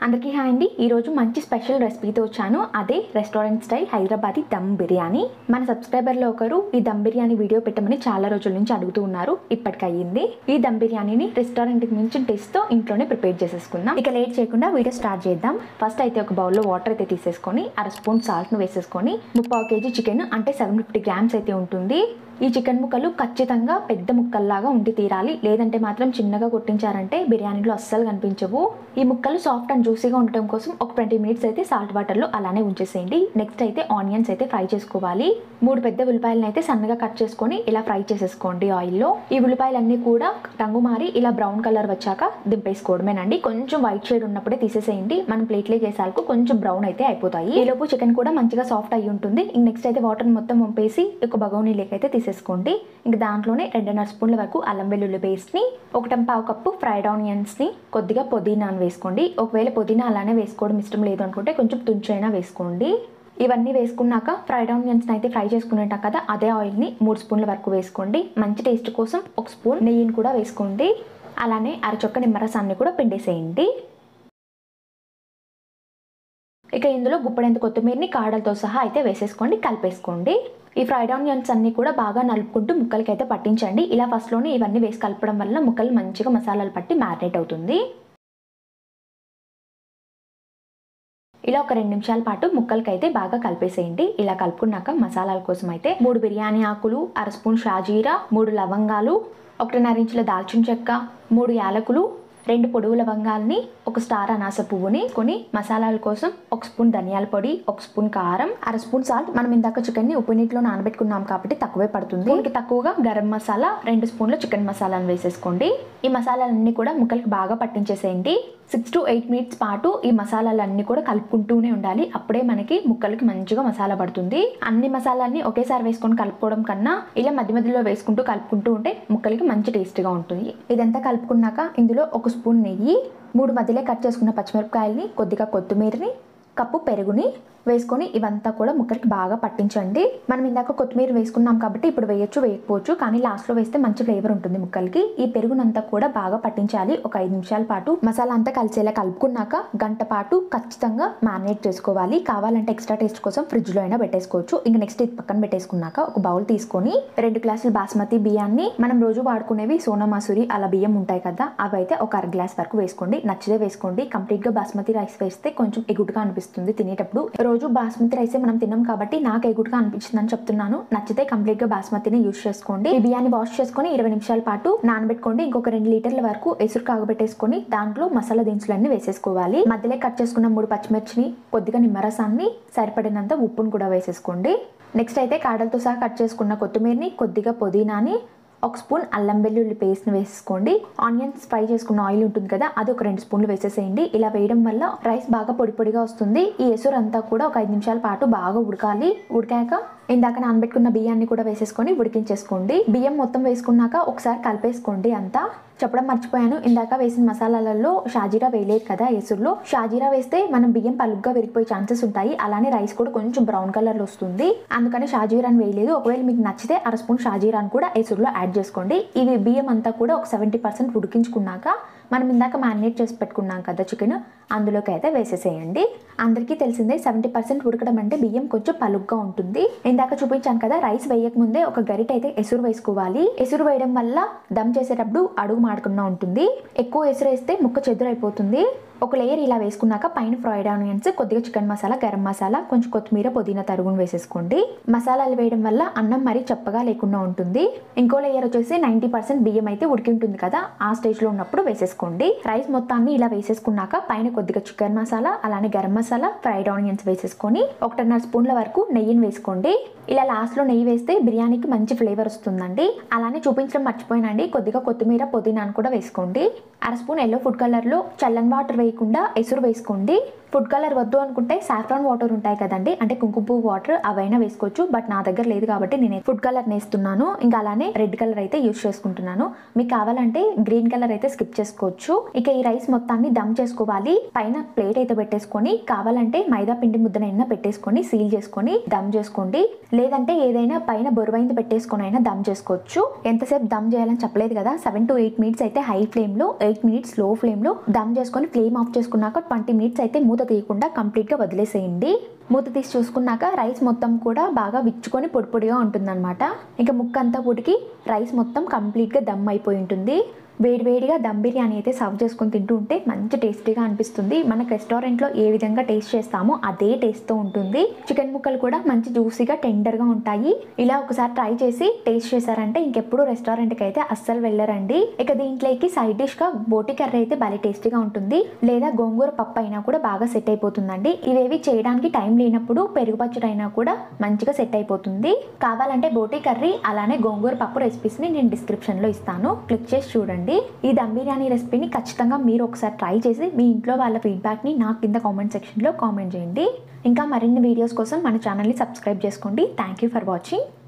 అందరికీ హాయ్ అండి ఈరోజు మంచి స్పెషల్ రెసిపీతో వచ్చాను అదే రెస్టారెంట్ స్టైల్ హైదరాబాదీ దమ్ బిర్యానీ మన సబ్స్క్రైబర్లో ఒకరు ఈ దమ్ బిర్యానీ వీడియో పెట్టమని చాలా రోజుల నుంచి అడుగుతూ ఉన్నారు ఇప్పటికి అయ్యింది ఈ దమ్ బిర్యానీని రెస్టారెంట్కి మించిన టేస్ట్తో ఇంట్లోనే ప్రిపేర్ చేసేసుకుందాం ఇక లేట్ చేయకుండా వీడియో స్టార్ట్ చేద్దాం ఫస్ట్ అయితే ఒక బౌల్లో వాటర్ అయితే తీసేసుకొని అర స్పూన్ సాల్ట్ను వేసేసుకొని ముప్పావు కేజీ చికెన్ అంటే సెవెన్ ఫిఫ్టీ గ్రామ్స్ అయితే ఉంటుంది ఈ చికెన్ ముక్కలు ఖచ్చితంగా పెద్ద ముక్కల్లాగా ఉండి తీరాలి లేదంటే మాత్రం చిన్నగా కొట్టించారంటే బిర్యానీలో అస్సలు కనిపించవు ఈ ముక్కలు సాఫ్ట్ అండ్ జ్యూసీగా ఉండటం కోసం ఒక ట్వంటీ మినిట్స్ అయితే సాల్ట్ వాటర్లో అలానే ఉంచేసేయండి నెక్స్ట్ అయితే ఆనియన్స్ అయితే ఫ్రై చేసుకోవాలి మూడు పెద్ద ఉల్లిపాయలను అయితే సన్నగా కట్ చేసుకొని ఇలా ఫ్రై చేసేసుకోండి ఆయిల్లో ఈ ఉల్లిపాయలన్నీ కూడా రంగు మారి ఇలా బ్రౌన్ కలర్ వచ్చాక దింపేసుకోవడమేనండి కొంచెం వైట్ షేడ్ ఉన్నప్పుడే తీసేసేయండి మనం ప్లేట్లోకి వేసాలకు కొంచెం బ్రౌన్ అయితే అయిపోతాయి ఈలోపు చికెన్ కూడా మంచిగా సాఫ్ట్ అయ్యి ఉంటుంది ఇంక నెక్స్ట్ అయితే వాటర్ మొత్తం వంపేసి ఒక బగోనీలోకి అయితే తీసేసుకోండి ఇంక దాంట్లోనే రెండున్నర స్పూన్ల వరకు అల్లం వెల్లుల్లి పేస్ట్ని ఒకటం పావు కప్పు ఫ్రైడ్ ఆనియన్స్ని కొద్దిగా పుదీనాను వేసుకోండి ఒకవేళ పుదీనా అలానే వేసుకోవడం ఇష్టం లేదు అనుకుంటే కొంచెం తుంచైనా వేసుకోండి ఇవన్నీ వేసుకున్నాక ఫ్రైడ్ ఆనియన్స్ అయితే ఫ్రై చేసుకునేటాం కదా అదే ఆయిల్ని మూడు స్పూన్ల వరకు వేసుకోండి మంచి టేస్ట్ కోసం ఒక స్పూన్ నెయ్యిని కూడా వేసుకోండి అలానే అరచొక్క నిమ్మరసాన్ని కూడా పిండేసేయండి ఇక ఇందులో గుప్పడెంత కొత్తిమీరని కాడలతో సహా అయితే వేసేసుకోండి కలిపేసుకోండి ఈ ఫ్రైడ్ ఆనియన్స్ అన్ని కూడా బాగా నలుపుకుంటూ ముక్కలకి అయితే పట్టించండి ఇలా ఫస్ట్లోనే ఇవన్నీ వేసి కలపడం వల్ల ముక్కలు మంచిగా మసాలాలు పట్టి మ్యారినేట్ అవుతుంది ఇలా ఒక రెండు నిమిషాల పాటు ముక్కలకైతే బాగా కలిపేసేయండి ఇలా కలుపుకున్నాక మసాలాల కోసం అయితే మూడు బిర్యానీ ఆకులు అర స్పూన్ షాజీరా మూడు లవంగాలు ఒకటిన్నర ఇంచుల దాల్చిన చెక్క మూడు యాలకులు రెండు పొడవు లవంగాల్ని ఒక స్టార్ అనాస పువ్వుని కొని మసాలాల కోసం ఒక స్పూన్ ధనియాల పొడి ఒక స్పూన్ కారం అర స్పూన్ సాల్ట్ మనం ఇందాక చికెన్ ని ఉప్పు నీటిలో నానబెట్టుకున్నాం కాబట్టి తక్కువే పడుతుంది దీనికి తక్కువగా గరం మసాలా రెండు స్పూన్లు చికెన్ మసాలాను వేసేసుకోండి ఈ మసాలాలన్నీ కూడా ముక్కలకి బాగా పట్టించేసేయండి సిక్స్ టు ఎయిట్ మినిట్స్ పాటు ఈ మసాలాలన్నీ కూడా కలుపుకుంటూనే ఉండాలి అప్పుడే మనకి ముక్కలకి మంచిగా మసాలా పడుతుంది అన్ని మసాలాన్ని ఒకేసారి వేసుకొని కలుపుకోవడం కన్నా ఇలా మధ్య మధ్యలో వేసుకుంటూ కలుపుకుంటూ ఉంటే ముక్కలకి మంచి టేస్ట్గా ఉంటుంది ఇదంతా కలుపుకున్నాక ఇందులో ఒక స్పూన్ నెయ్యి మూడు మధ్యలో కట్ చేసుకున్న పచ్చిమిరపకాయల్ని కొద్దిగా కొత్తిమీరని కప్పు పెరుగుని వేసుకొని ఇవంతా కూడా ముక్కలకి బాగా పట్టించండి మనం ఇందాక కొత్తిమీర వేసుకున్నాం కాబట్టి ఇప్పుడు వేయొచ్చు వేయకపోవచ్చు కానీ లాస్ట్లో వేస్తే మంచి ఫ్లేవర్ ఉంటుంది ముక్కలకి ఈ పెరుగునంతా కూడా బాగా పట్టించాలి ఒక ఐదు నిమిషాల పాటు మసాలా అంతా కలిసేలా కలుపుకున్నాక గంట పాటు ఖచ్చితంగా మ్యారినేట్ చేసుకోవాలి కావాలంటే ఎక్స్ట్రా టేస్ట్ కోసం ఫ్రిడ్జ్లో అయినా పెట్టేసుకోవచ్చు ఇంకా నెక్స్ట్ ఇది పక్కన పెట్టేసుకున్నాక ఒక బౌల్ తీసుకొని రెండు గ్లాసులు బాస్మతి బియ్యాన్ని మనం రోజు వాడుకునేవి సోనా మసూరి అలా బియ్యం ఉంటాయి కదా అవి అయితే ఒక అర గ్లాస్ వరకు వేసుకోండి నచ్చితే వేసుకోండి కంప్లీట్గా బాస్మతి రైస్ వేస్తే కొంచెం ఎగుటుగా అనిపిస్తుంది తినేటప్పుడు రోజు బాస్మతి రైసే మనం తిన్నాం కాబట్టి నాకు ఎగుటుగా అనిపించింది అని చెప్తున్నాను నచ్చితే కంప్లీట్ గా బాస్మతిని యూస్ చేసుకోండి ఈ బియ్యాన్ని వాష్ చేసుకొని ఇరవై నిమిషాల పాటు నానబెట్టుకోండి ఇంకొక రెండు లీటర్ల వరకు ఎసురు కాగబెట్టేసుకొని దాంట్లో మసాలా దినుసులన్నీ వేసేసుకోవాలి మధ్యలో కట్ చేసుకున్న మూడు పచ్చిమిర్చిని కొద్దిగా నిమ్మరసాన్ని సరిపడినంత ఉప్పును కూడా వేసేసుకోండి నెక్స్ట్ అయితే కాడలతో సహా కట్ చేసుకున్న కొత్తిమీరని కొద్దిగా పుదీనాని ఒక స్పూన్ అల్లం వెల్లుల్లి పేస్ట్ని వేసుకోండి ఆనియన్స్ ఫ్రై చేసుకున్న ఆయిల్ ఉంటుంది కదా అది ఒక రెండు స్పూన్లు వేసేసేయండి ఇలా వేయడం వల్ల రైస్ బాగా పొడి పొడిగా వస్తుంది ఈ ఎసురు అంతా కూడా ఒక ఐదు నిమిషాల పాటు బాగా ఉడకాలి ఉడికాక ఇందాక నానబెట్టుకున్న బియ్యాన్ని కూడా వేసేసుకొని ఉడికించేసుకోండి బియ్యం మొత్తం వేసుకున్నాక ఒకసారి కలిపేసుకోండి అంతా చెప్పడం మర్చిపోయాను ఇందాక వేసిన మసాలాలలో షాజీరా వేయలేదు కదా ఎసురులో షాజీరా వేస్తే మనం బియ్యం పలుగ్గా విరిగిపోయే ఛాన్సెస్ ఉంటాయి అలానే రైస్ కూడా కొంచెం బ్రౌన్ కలర్లో వస్తుంది అందుకని షాజీరాని వేయలేదు ఒకవేళ మీకు నచ్చితే అర స్పూన్ షాజీరాని కూడా ఎసురులో యాడ్ చేసుకోండి ఇవి బియ్యం అంతా కూడా ఒక సెవెంటీ పర్సెంట్ ఉడికించుకున్నాక మనం ఇందాక మ్యారినేట్ చేసి పెట్టుకున్నాం కదా చికెన్ అందులోకి అయితే వేసేసేయండి అందరికీ తెలిసిందే సెవెంటీ పర్సెంట్ ఉడకడం అంటే బియ్యం కొంచెం పలుగ్గా ఉంటుంది ఇందాక చూపించాను కదా రైస్ వేయక ముందే ఒక గరిట అయితే ఎసురు వేసుకోవాలి ఎసురు వేయడం వల్ల దమ్ చేసేటప్పుడు అడుగు మాడకుండా ఉంటుంది ఎక్కువ ఎసురు వేస్తే ముక్క చెదురైపోతుంది ఒక లేయర్ ఇలా వేసుకున్నాక పైన ఫ్రైడ్ ఆనియన్స్ కొద్దిగా చికెన్ మసాలా గరం మసాలా కొంచెం కొత్తిమీర పుదీనా తరుగును వేసేసుకోండి మసాలాలు వేయడం వల్ల అన్నం మరీ చప్పగా లేకుండా ఉంటుంది ఇంకో లేయర్ వచ్చేసి నైంటీ పర్సెంట్ బియ్యం అయితే ఉడికి ఉంటుంది కదా ఆ స్టేజ్లో ఉన్నప్పుడు వేసేసుకోండి రైస్ మొత్తాన్ని ఇలా వేసేసుకున్నాక పైన కొద్దిగా చికెన్ మసాలా అలానే గరం మసాలా ఫ్రైడ్ ఆనియన్స్ వేసేసుకొని ఒకటిన్నర స్పూన్ల వరకు నెయ్యిని వేసుకోండి ఇలా లాస్ట్లో నెయ్యి వేస్తే బిర్యానీకి మంచి ఫ్లేవర్ వస్తుందండి అలానే చూపించడం మర్చిపోయినండి కొద్దిగా కొత్తిమీర పుదీనాను కూడా వేసుకోండి అర స్పూన్ ఎల్లో ఫుడ్ కలర్లో చల్లని వాటర్ వేయకుండా ఎసురు వేసుకోండి ఫుడ్ కలర్ వద్దు అనుకుంటే సాఫ్రాన్ వాటర్ ఉంటాయి కదండి అంటే కుంకుమ పువ్వు వాటర్ అవైనా వేసుకోవచ్చు బట్ నా దగ్గర లేదు కాబట్టి నేను ఫుడ్ కలర్ నేస్తున్నాను ఇంకా అలానే రెడ్ కలర్ అయితే యూస్ చేసుకుంటున్నాను మీకు కావాలంటే గ్రీన్ కలర్ అయితే స్కిప్ చేసుకోవచ్చు ఇక ఈ రైస్ మొత్తాన్ని దమ్ చేసుకోవాలి పైన ప్లేట్ అయితే పెట్టేసుకొని కావాలంటే మైదా పిండి ముద్దనైనా పెట్టేసుకొని సీల్ చేసుకొని దమ్ చేసుకోండి లేదంటే ఏదైనా పైన బొరువైంది పెట్టేసుకొని అయినా దమ్ చేసుకోవచ్చు ఎంతసేపు దమ్ చేయాలని చెప్పలేదు కదా సెవెన్ టు ఎయిట్ మినిట్స్ అయితే హై ఫ్లేమ్ లో ఎయిట్ మినిట్స్ లో ఫ్లేమ్లో దమ్ చేసుకొని ఫ్లేమ్ ఆఫ్ చేసుకున్నాక ట్వంటీ మినిట్స్ అయితే మూత తీయకుండా కంప్లీట్గా వదిలేసేయండి మూత తీసి చూసుకున్నాక రైస్ మొత్తం కూడా బాగా విచ్చుకొని పొడి పొడిగా ఉంటుందన్నమాట ఇంకా ముక్క అంతా ఉడికి రైస్ మొత్తం కంప్లీట్గా దమ్ అయిపోయి ఉంటుంది వేడివేడిగా దమ్ బిర్యానీ అయితే సర్వ్ చేసుకొని తింటూ ఉంటే మంచి టేస్టీగా అనిపిస్తుంది మనకు రెస్టారెంట్లో ఏ విధంగా టేస్ట్ చేస్తామో అదే టేస్ట్తో ఉంటుంది చికెన్ ముక్కలు కూడా మంచి జ్యూసీగా టెండర్గా ఉంటాయి ఇలా ఒకసారి ట్రై చేసి టేస్ట్ చేశారంటే ఇంకెప్పుడు రెస్టారెంట్కి అయితే అస్సలు వెళ్ళరండి ఇక దీంట్లోకి సైడ్ డిష్గా బోటి కర్రీ అయితే భలే టేస్టీగా ఉంటుంది లేదా గోంగూర పప్పు అయినా కూడా బాగా సెట్ అయిపోతుందండి ఇవేవి చేయడానికి టైం లేనప్పుడు పెరుగు పచ్చడి అయినా కూడా మంచిగా సెట్ అయిపోతుంది కావాలంటే బోటి కర్రీ అలానే గోంగూర పప్పు రెసిపీస్ని నేను డిస్క్రిప్షన్లో ఇస్తాను క్లిక్ చేసి చూడండి ఈ దమ్ బిర్యానీ రెసిపీని ఖచ్చితంగా మీరు ఒకసారి ట్రై చేసి మీ ఇంట్లో వాళ్ళ ఫీడ్బ్యాక్ని నాకు కింద కామెంట్ సెక్షన్లో కామెంట్ చేయండి ఇంకా మరిన్ని వీడియోస్ కోసం మన ఛానల్ని సబ్స్క్రైబ్ చేసుకోండి థ్యాంక్ యూ ఫర్ వాచింగ్